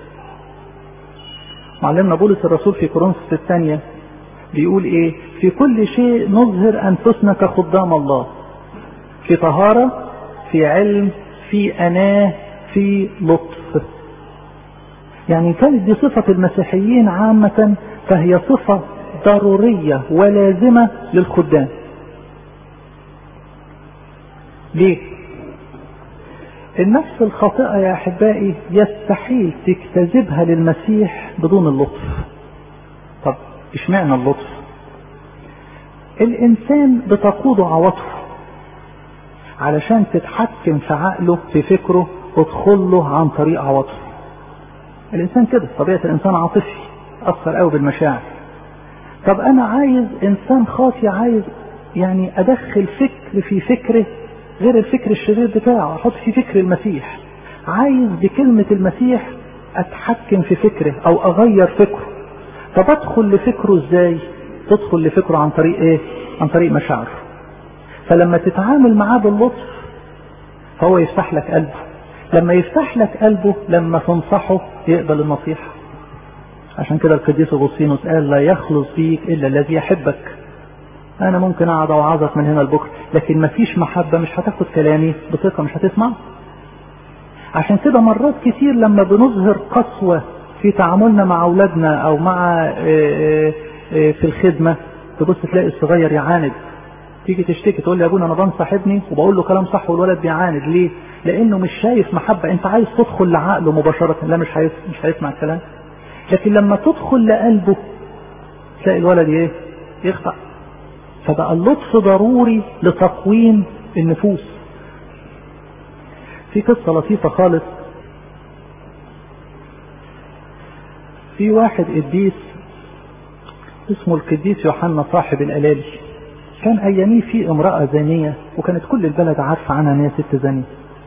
معلمنا بولس الرسول في كورنثوس الثانية بيقول ايه في كل شيء نظهر انفسنا كخدام الله في طهارة في علم في اناه في لطف يعني كانت دي صفة المسيحيين عامة فهي صفة ضرورية ولازمة للخدام ليه النفس الخاطئة يا أحبائي يستحيل تجتذبها للمسيح بدون اللطف طب اشمعنى اللطف الإنسان بتقوده عواطفه علشان تتحكم في عقله في فكره تدخل له عن طريق عواطفه الإنسان كده طبيعة الإنسان عاطفي أثر قوي بالمشاعر طب أنا عايز إنسان خاطي عايز يعني أدخل فكر في فكره غير الفكر الشرير بتاعه احط في فكر المسيح عايز بكلمة المسيح اتحكم في فكره او اغير فكره طب ادخل لفكره ازاي تدخل لفكره عن طريق ايه عن طريق مشاعره فلما تتعامل معاه باللطف فهو يفتح لك قلبه لما يفتح لك قلبه لما تنصحه يقبل النصيحة عشان كده القديس اغسطينوس قال لا يخلص فيك الا الذي يحبك انا ممكن اقعد اوعظك من هنا لبكره لكن مفيش محبة مش هتاخد كلامي بثقة مش هتسمع عشان كده مرات كتير لما بنظهر قسوة في تعاملنا مع اولادنا او مع في الخدمة تبص تلاقي الصغير يعاند تيجي تشتكي تقول لي يا ابونا انا بنصح ابني وبقول له كلام صح والولد بيعاند ليه؟ لانه مش شايف محبة انت عايز تدخل لعقله مباشرة لا مش هيس مش هيسمع الكلام لكن لما تدخل لقلبه تلاقي الولد ايه؟ يخضع فبقى اللطف ضروري لتقويم النفوس في قصة لطيفة خالص في واحد قديس اسمه القديس يوحنا صاحب الألالي كان أياميه في امرأة زانية وكانت كل البلد عارفة عنها ان هي ست زانية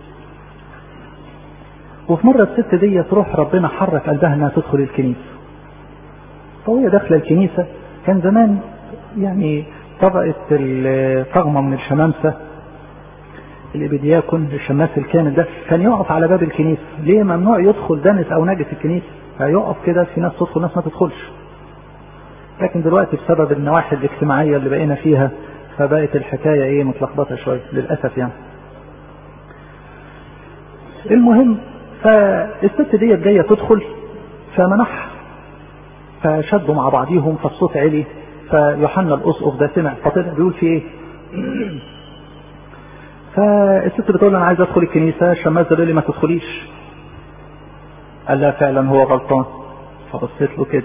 وفي مرة الست دي تروح ربنا حرك قلبها انها تدخل الكنيسة فهي داخلة الكنيسة كان زمان يعني طبقة الطغمة من الشمامسة الإبدياكون الشماس الكامل ده كان يقف على باب الكنيسة ليه ممنوع يدخل دنس أو نجس الكنيسة فيقف كده في ناس تدخل ناس ما تدخلش لكن دلوقتي بسبب النواحي الاجتماعية اللي بقينا فيها فبقت الحكاية ايه متلخبطة شوية للأسف يعني المهم فالست ديت جاية تدخل فمنح فشدوا مع بعضيهم فالصوت علي فيوحنا الاسقف ده سمع فطلع بيقول في ايه فالست بتقول انا عايز ادخل الكنيسه الشماس ده لي ما تدخليش قال لها فعلا هو غلطان فبصيت له كده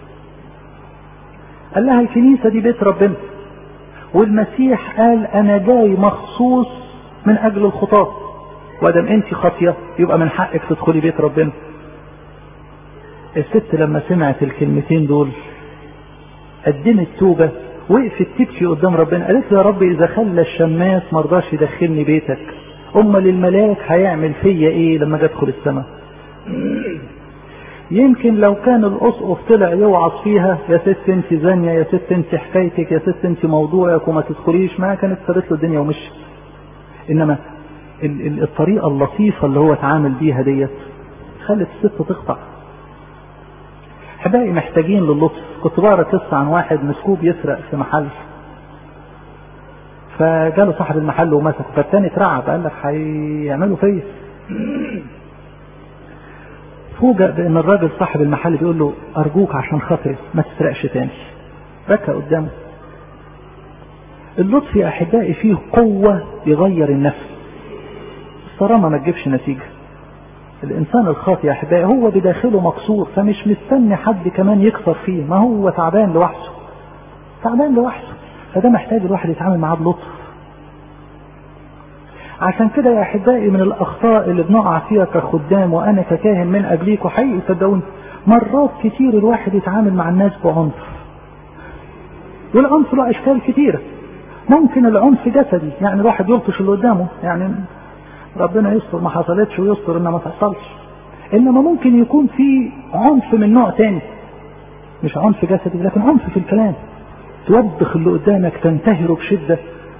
قال لها الكنيسه دي بيت ربنا والمسيح قال انا جاي مخصوص من اجل الخطاه وادم انت خاطيه يبقى من حقك تدخلي بيت ربنا الست لما سمعت الكلمتين دول قدمت توبة وقفت تبكي قدام ربنا قالت له يا رب اذا خلى الشماس مرضاش يدخلني بيتك امال الملاك هيعمل فيا ايه لما اجي ادخل السماء يمكن لو كان الاسقف طلع يوعظ فيها يا ست انت زانية يا ست انت حكايتك يا ست انت موضوعك وما تدخليش ما كانت سابت له الدنيا ومشي انما الطريقة اللطيفة اللي هو اتعامل بيها ديت خلت الست تقطع احبائي محتاجين للطف كنت بقرا قصه عن واحد مسكوب يسرق في محل فجاله صاحب المحل ومسكه فالتاني اترعب قال لك هيعملوا فيا فوجئ بان الراجل صاحب المحل بيقول له ارجوك عشان خاطري ما تسرقش تاني بكى قدامه اللطف يا احبائي فيه قوه يغير النفس الصرامه ما تجيبش نتيجه الانسان الخاطئ يا احبائي هو بداخله مكسور فمش مستني حد كمان يكسر فيه ما هو تعبان لوحده تعبان لوحده فده محتاج الواحد يتعامل معاه بلطف عشان كده يا احبائي من الاخطاء اللي بنقع فيها كخدام وانا ككاهن من قبليكوا حقيقي صدقوني مرات كتير الواحد يتعامل مع الناس بعنف والعنف له اشكال كتيرة ممكن العنف جسدي يعني الواحد يلطش اللي قدامه يعني ربنا يستر ما حصلتش ويستر انها ما تحصلش انما ممكن يكون في عنف من نوع تاني مش عنف جسدي لكن عنف في الكلام توبخ اللي قدامك تنتهره بشدة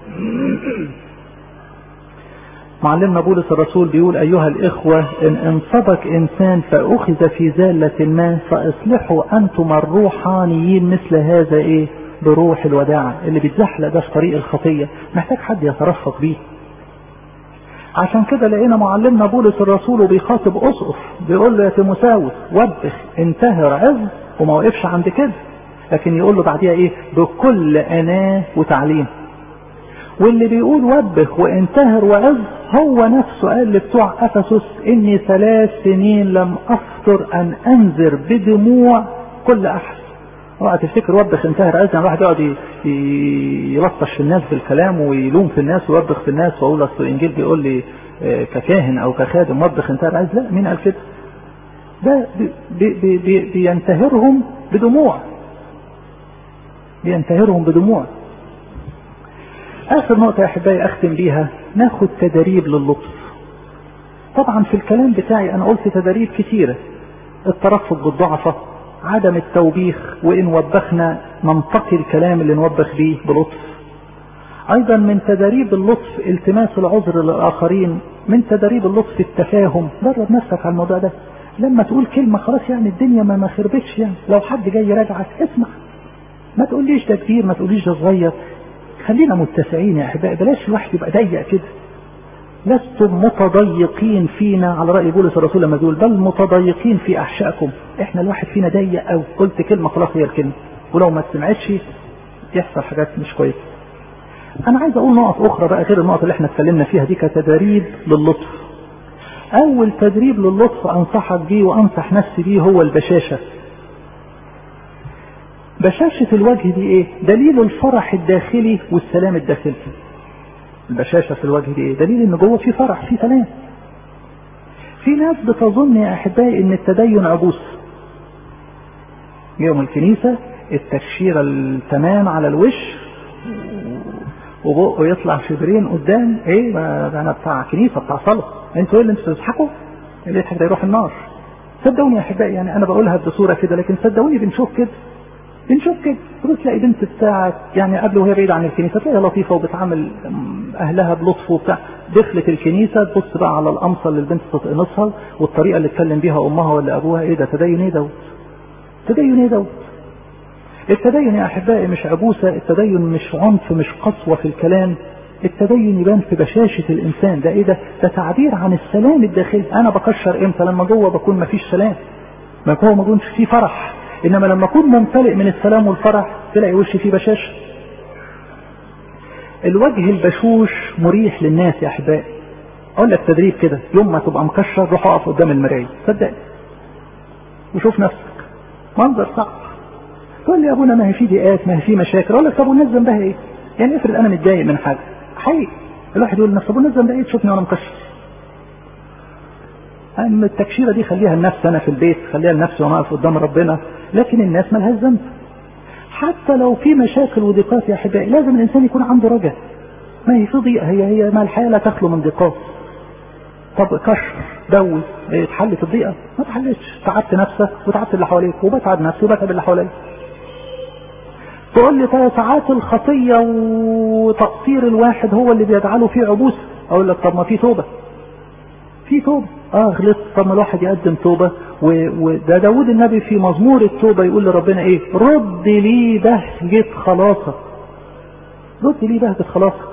معلمنا بولس الرسول بيقول أيها الإخوة إن انصبك إنسان فأخذ في زالة ما فاصلحوا أنتم الروحانيين مثل هذا إيه بروح الوداعة اللي بيتزحلق ده في طريق الخطية محتاج حد يترفق بيه عشان كده لقينا معلمنا بولس الرسول وبيخاطب أسقف بيقول له يا تيموساوس وبخ انتهر عظ وما وقفش عند كده لكن يقول له بعديها ايه بكل أناة وتعليم واللي بيقول وبخ وانتهر وعظ هو نفسه قال لبتوع افسس اني ثلاث سنين لم افطر ان انذر بدموع كل احد اوعى تفتكر وبخ انتهر عظ يعني الواحد يقعد يلطش في الناس بالكلام ويلوم في الناس ويوبخ في الناس واقول اصل الانجيل بيقول لي ككاهن او كخادم وبخ انتهر عظ لا مين قال كده؟ ده بي بي بي بينتهرهم بدموع بينتهرهم بدموع اخر نقطة يا احبائي اختم بيها ناخد تدريب للطف طبعا في الكلام بتاعي انا قلت تدريب كتيرة الترفق بالضعفة عدم التوبيخ وان وبخنا ننتقي الكلام اللي نوبخ بيه بلطف ايضا من تدريب اللطف التماس العذر للاخرين من تدريب اللطف التفاهم درب نفسك على الموضوع ده لما تقول كلمة خلاص يعني الدنيا ما ما خربتش يعني لو حد جاي يراجعك اسمع ما تقوليش ده كبير ما تقوليش ده صغير خلينا متسعين يا احبائي بلاش الواحد يبقى ضيق كده لستم متضيقين فينا على راي بولس الرسول لما بيقول بل متضيقين في احشائكم احنا الواحد فينا ضيق قوي قلت كلمه خلاص هي الكلمه ولو ما سمعتش يحصل حاجات مش كويسه انا عايز اقول نقط اخرى بقى غير النقط اللي احنا اتكلمنا فيها دي كتدريب للطف اول تدريب للطف انصحك بيه وانصح نفسي بيه هو البشاشه بشاشة الوجه دي ايه دليل الفرح الداخلي والسلام الداخلي البشاشة في الوجه دي ايه دليل ان جوه في فرح في سلام في ناس بتظن يا احبائي ان التدين عبوس يوم الكنيسة التكشيرة التمام على الوش وبقه يطلع شبرين قدام ايه ده انا بتاع كنيسة بتاع صلاة انتوا ايه اللي انتوا بتضحكوا اللي يضحك ده يروح النار صدقوني يا احبائي يعني انا بقولها بصورة كده لكن صدقوني بنشوف كده بنشوف كده تروح تلاقي بنت بتاعك يعني قبل وهي بعيدة عن الكنيسة تلاقيها لطيفة وبتعامل أهلها بلطف وبتاع دخلت الكنيسة تبص بقى على القمصة اللي البنت تتقمصها والطريقة اللي اتكلم بيها أمها ولا أبوها إيه ده تدين إيه دوت تدين إيه دوت التدين يا أحبائي مش عبوسة التدين مش عنف مش قسوة في الكلام التدين يبان في بشاشة الإنسان ده إيه ده ده تعبير عن السلام الداخلي أنا بكشر إمتى لما جوه بكون مفيش سلام ما جوه ما يكونش فيه فرح انما لما اكون ممتلئ من السلام والفرح تلاقي وشي فيه بشاشه الوجه البشوش مريح للناس يا احبائي اقول لك تدريب كده يوم ما تبقى مكشر روح اقف قدام المرايه صدقني وشوف نفسك منظر صعب تقول لي يا ابونا ما هي في ضيقات ما هي في مشاكل اقول لك طب والناس ذنبها ايه؟ يعني افرض انا متضايق من حاجه حقيقي الواحد يقول لنفسه طب والناس ذنبها ايه تشوفني وانا مكشر أما التكشيرة دي خليها لنفسي أنا في البيت خليها لنفسي وأنا أقف قدام ربنا لكن الناس مالهاش ذنب حتى لو في مشاكل وضيقات يا أحبائي لازم الإنسان يكون عنده رجاء ما هي في ضيقة هي هي ما الحياة لا تخلو من ضيقات طب كشر دوز اتحلت الضيقة ما اتحلتش تعبت نفسك وتعبت اللي حواليك وبتعب نفسي وبتعب اللي حواليا تقول لي طيب ساعات الخطية وتقصير الواحد هو اللي بيجعله فيه عبوس أقول لك طب ما في توبة في توبة اه غلطت طب ما الواحد يقدم توبة وده داود النبي في مزمور التوبة يقول لربنا ايه رد لي بهجة خلاصك رد لي بهجة خلاصك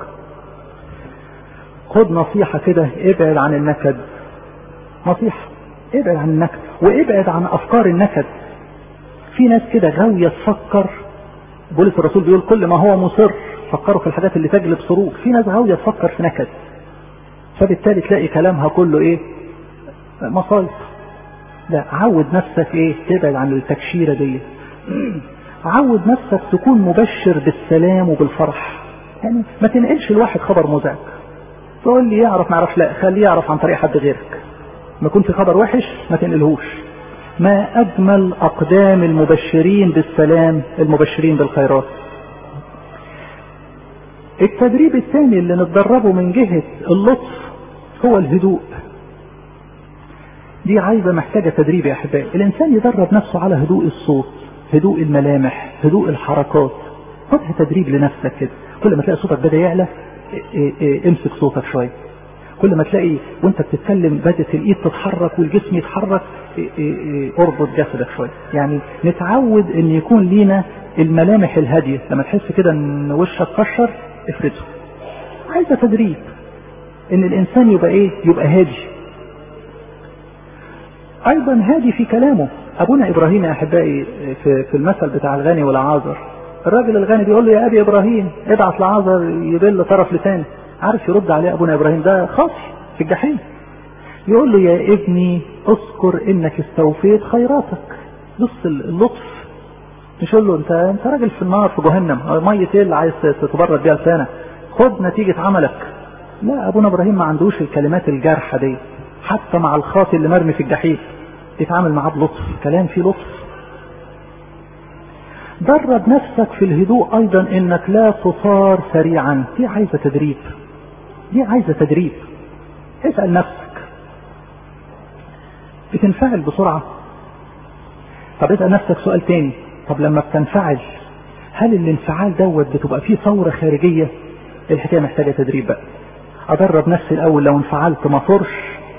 خد نصيحة كده ابعد عن النكد نصيحة ابعد عن النكد وابعد عن افكار النكد في ناس كده غاوية تفكر بولس الرسول بيقول كل ما هو مصر فكروا في الحاجات اللي تجلب سرور في ناس غاوية تفكر في نكد فبالتالي تلاقي كلامها كله ايه مصايب لا عود نفسك ايه تبعد عن التكشيرة دي عود نفسك تكون مبشر بالسلام وبالفرح يعني ما تنقلش الواحد خبر مزعج تقول لي يعرف ما يعرفش لا خليه يعرف عن طريق حد غيرك ما يكون في خبر وحش ما تنقلهوش ما اجمل اقدام المبشرين بالسلام المبشرين بالخيرات التدريب الثاني اللي نتدربه من جهة اللطف هو الهدوء دي عايزة محتاجة تدريب يا أحبائي الإنسان يدرب نفسه على هدوء الصوت هدوء الملامح هدوء الحركات خدها تدريب لنفسك كده كل ما تلاقي صوتك بدأ يعلى إيه إيه امسك صوتك شوية كل ما تلاقي وانت بتتكلم بدأت الايد تتحرك والجسم يتحرك إيه اربط جسدك شوية يعني نتعود ان يكون لينا الملامح الهادية لما تحس كده ان وشك كشر افرده عايزة تدريب ان الانسان يبقى ايه يبقى هادي ايضا هادي في كلامه ابونا ابراهيم يا احبائي في, في المثل بتاع الغني والعازر الراجل الغني بيقول له يا ابي ابراهيم ابعت لعازر يبل طرف لساني عارف يرد عليه ابونا ابراهيم ده خاصي في الجحيم يقول له يا ابني اذكر انك استوفيت خيراتك بص اللطف مش يقول له انت انت راجل في النار في جهنم ميه ايه اللي عايز تتبرد بيها لسانك خد نتيجه عملك لا ابونا ابراهيم ما عندوش الكلمات الجارحه دي حتى مع الخاطي اللي مرمي في الجحيم تتعامل معاه بلطف كلام فيه لطف درب نفسك في الهدوء ايضا انك لا تصار سريعا دي عايزه تدريب دي عايزه تدريب اسال نفسك بتنفعل بسرعه طب اسال نفسك سؤال تاني طب لما بتنفعل هل الانفعال دوت بتبقى فيه ثوره خارجيه الحكايه محتاجه تدريب بقى ادرب نفسي الاول لو انفعلت ما صرش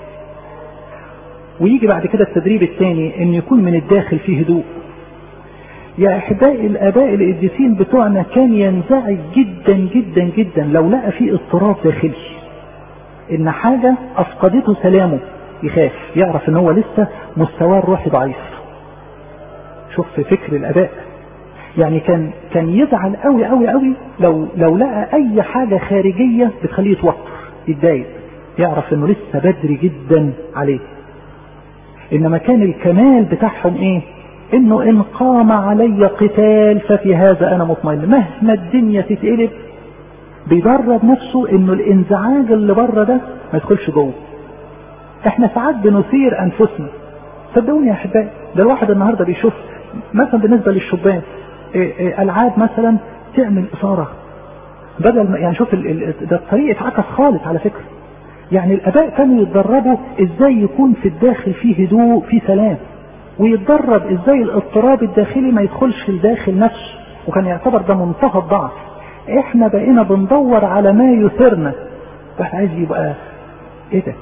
ويجي بعد كده التدريب الثاني ان يكون من الداخل فيه هدوء يا احبائي الاباء القديسين بتوعنا كان ينزعج جدا جدا جدا لو لقى فيه اضطراب داخلي ان حاجة افقدته سلامه يخاف يعرف ان هو لسه مستواه الروحي ضعيف شوف في فكر الاباء يعني كان كان يزعل قوي قوي قوي لو لو لقى اي حاجة خارجية بتخليه يتوتر يتضايق يعرف انه لسه بدري جدا عليه انما كان الكمال بتاعهم ايه انه ان قام علي قتال ففي هذا انا مطمئن مهما الدنيا تتقلب بيدرب نفسه انه الانزعاج اللي بره ده ما يدخلش جوه احنا ساعات بنثير انفسنا صدقوني يا احبائي ده الواحد النهارده بيشوف مثلا بالنسبه للشبان إيه إيه العاب مثلا تعمل اثاره بدل ما يعني شوف ال ال ده الطريق اتعكس خالص على فكره يعني الاباء كانوا يتدربوا ازاي يكون في الداخل فيه هدوء فيه سلام ويتدرب ازاي الاضطراب الداخلي ما يدخلش الداخل نفسه وكان يعتبر ده منتهى الضعف احنا بقينا بندور على ما يثيرنا واحد عايز يبقى ايه ده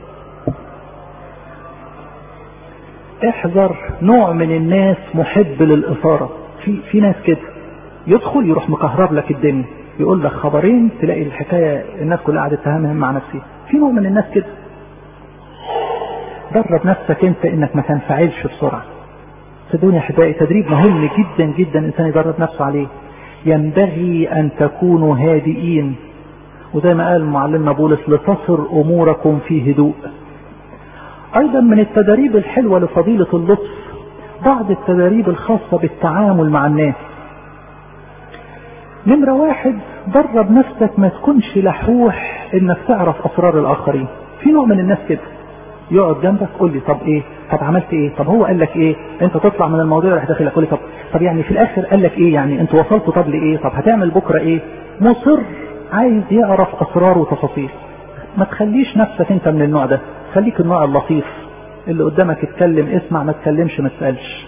احذر نوع من الناس محب للاثاره في في ناس كده يدخل يروح مكهرب لك الدنيا يقول لك خبرين تلاقي الحكايه الناس كلها قاعده تهمهم مع نفسها في نوع من الناس كده درب نفسك انت انك ما تنفعلش بسرعه صدقوني يا احبائي تدريب مهم جدا جدا الانسان يدرب نفسه عليه ينبغي ان تكونوا هادئين وزي ما قال معلمنا بولس لتصر اموركم في هدوء ايضا من التدريب الحلوه لفضيله اللطف بعض التدريب الخاصه بالتعامل مع الناس نمرة واحد درب نفسك ما تكونش لحوح انك تعرف اسرار الاخرين في نوع من الناس كده يقعد جنبك قول لي طب ايه طب عملت ايه طب هو قال لك ايه انت تطلع من الموضوع راح داخل قول لي طب طب يعني في الاخر قال لك ايه يعني انت وصلت طب لايه طب هتعمل بكره ايه مصر عايز يعرف اسرار وتفاصيل ما تخليش نفسك انت من النوع ده خليك النوع اللطيف اللي قدامك اتكلم اسمع ما تكلمش ما تسالش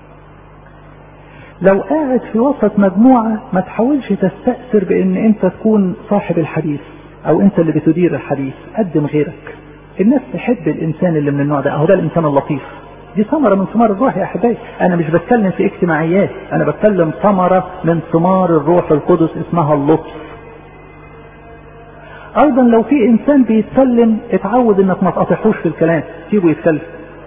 لو قاعد في وسط مجموعة ما تحاولش تستأثر بان انت تكون صاحب الحديث او انت اللي بتدير الحديث قدم غيرك الناس تحب الانسان اللي من النوع ده اهو ده الانسان اللطيف دي ثمرة من ثمار الروح يا احبائي انا مش بتكلم في اجتماعيات انا بتكلم ثمرة من ثمار الروح القدس اسمها اللطف ايضا لو في انسان بيتكلم اتعود انك ما تقاطعوش في الكلام سيبه يتكلم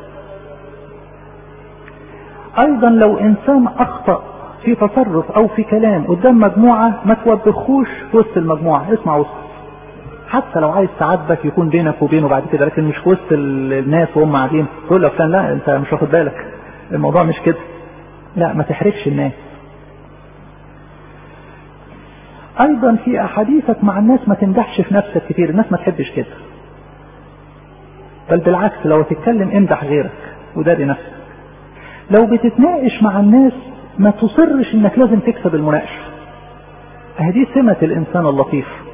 ايضا لو انسان اخطأ في تصرف او في كلام قدام مجموعة ما توبخوش في وسط المجموعة اسمع وسط حتى لو عايز تعاتبك يكون بينك وبينه بعد كده لكن مش في وسط الناس وهم قاعدين تقول له فلان لا انت مش واخد بالك الموضوع مش كده لا ما تحرجش الناس ايضا في احاديثك مع الناس ما تمدحش في نفسك كتير الناس ما تحبش كده بل بالعكس لو تتكلم امدح غيرك وداري نفسك لو بتتناقش مع الناس ما تصرش انك لازم تكسب المناقشه هذه سمة الانسان اللطيف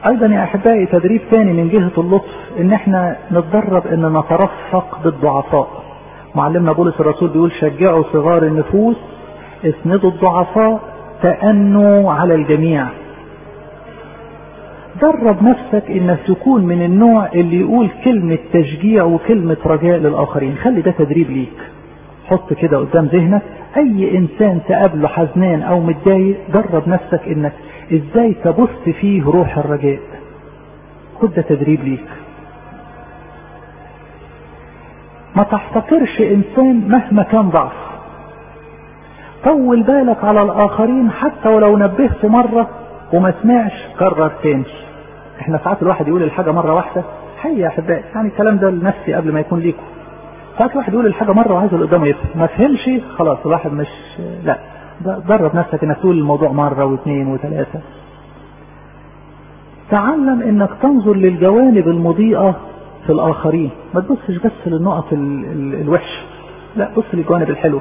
ايضا يا احبائي تدريب تاني من جهة اللطف ان احنا نتدرب ان نترفق بالضعفاء معلمنا بولس الرسول بيقول شجعوا صغار النفوس اسندوا الضعفاء تأنوا على الجميع درب نفسك انك تكون من النوع اللي يقول كلمة تشجيع وكلمة رجاء للاخرين خلي ده تدريب ليك حط كده قدام ذهنك اي انسان تقابله حزنان او متضايق درب نفسك انك ازاي تبث فيه روح الرجاء خد ده تدريب ليك ما تحتقرش انسان مهما كان ضعف طول بالك على الاخرين حتى ولو نبهته مرة وما سمعش كرر تاني احنا ساعات الواحد يقول الحاجة مرة واحدة حي يا احبائي يعني الكلام ده لنفسي قبل ما يكون ليكم ساعات الواحد يقول الحاجة مرة وعايز اللي قدامه يفهم ما فهمش خلاص الواحد مش لا درب نفسك انك تقول الموضوع مرة واثنين وثلاثة تعلم انك تنظر للجوانب المضيئة في الاخرين ما تبصش بس للنقط ال ال الوحشة لا بص للجوانب الحلوة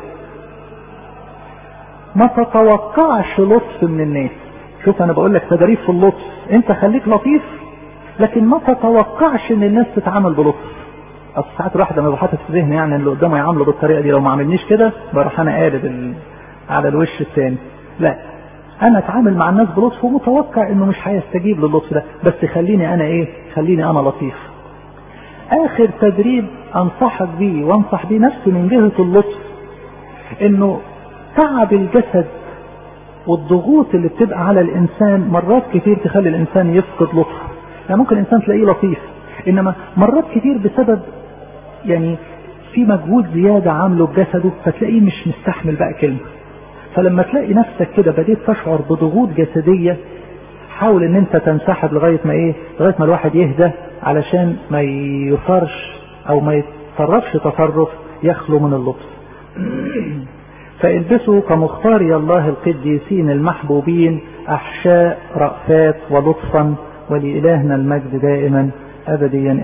ما تتوقعش لطف من الناس شوف انا بقول لك تدريب في اللطف انت خليك لطيف لكن ما تتوقعش ان الناس تتعامل بلطف اصل ساعات الواحد لما بحطت في ذهني يعني اللي قدامه يعامله بالطريقه دي لو ما عملنيش كده بروح انا قالب ال... على الوش الثاني لا انا اتعامل مع الناس بلطف ومتوقع انه مش هيستجيب للطف ده بس خليني انا ايه خليني انا لطيف اخر تدريب انصحك بيه وانصح بيه نفسي من جهة اللطف انه تعب الجسد والضغوط اللي بتبقى على الانسان مرات كتير تخلي الانسان يفقد لطفه يعني ممكن الانسان تلاقيه لطيف انما مرات كتير بسبب يعني في مجهود زيادة عامله بجسده فتلاقيه مش مستحمل بقى كلمة فلما تلاقي نفسك كده بديت تشعر بضغوط جسدية حاول ان انت تنسحب لغاية ما ايه لغاية ما الواحد يهدى علشان ما يصرش او ما يتصرفش تصرف يخلو من اللطف فالبسوا كمختاري الله القديسين المحبوبين احشاء رأفات ولطفا ولإلهنا المجد دائما ابديا